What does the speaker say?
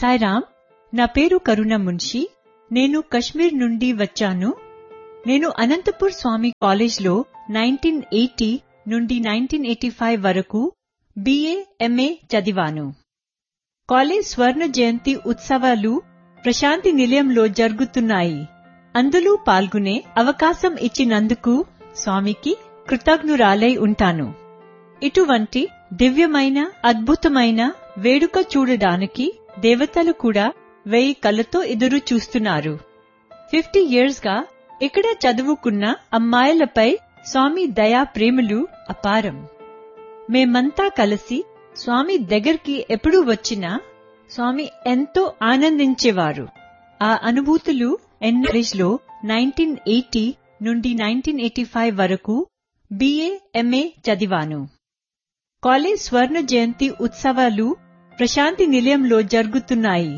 సాయిరామ్ నా పేరు కరుణ మున్షి నేను కశ్మీర్ నుండి వచ్చాను నేను అనంతపూర్ స్వామి కాలేజ్లో నైన్టీన్ ఎయిటీ నుండి నైన్టీన్ ఎయిటీ ఫైవ్ వరకు బిఏ ఎంఏ చదివాను కాలేజ్ స్వర్ణ జయంతి ఉత్సవాలు ప్రశాంతి నిలయంలో జరుగుతున్నాయి అందులో పాల్గొనే అవకాశం ఇచ్చినందుకు స్వామికి కృతజ్ఞురాలై ఉంటాను ఇటువంటి దివ్యమైన అద్భుతమైన వేడుక చూడడానికి దేవతలు కూడా వెయ్యి కళ్ళతో ఎదురు చూస్తున్నారు ఫిఫ్టీ ఇయర్స్ గా ఇక్కడ చదువుకున్న అమ్మాయిలపై స్వామి దయా ప్రేమలు అపారం మేమంతా కలిసి స్వామి దగ్గరికి ఎప్పుడు వచ్చినా స్వామి ఎంతో ఆనందించేవారు ఆ అనుభూతులు ఎన్ఎస్లో నైన్టీన్ ఎయిటీ నుండి నైన్టీన్ ఎయిటీ ఫైవ్ వరకు బిఏ ఎంఏ చదివాను కాలేజ్ స్వర్ణ జయంతి ఉత్సవాలు ప్రశాంతి నిలయంలో జరుగుతున్నాయి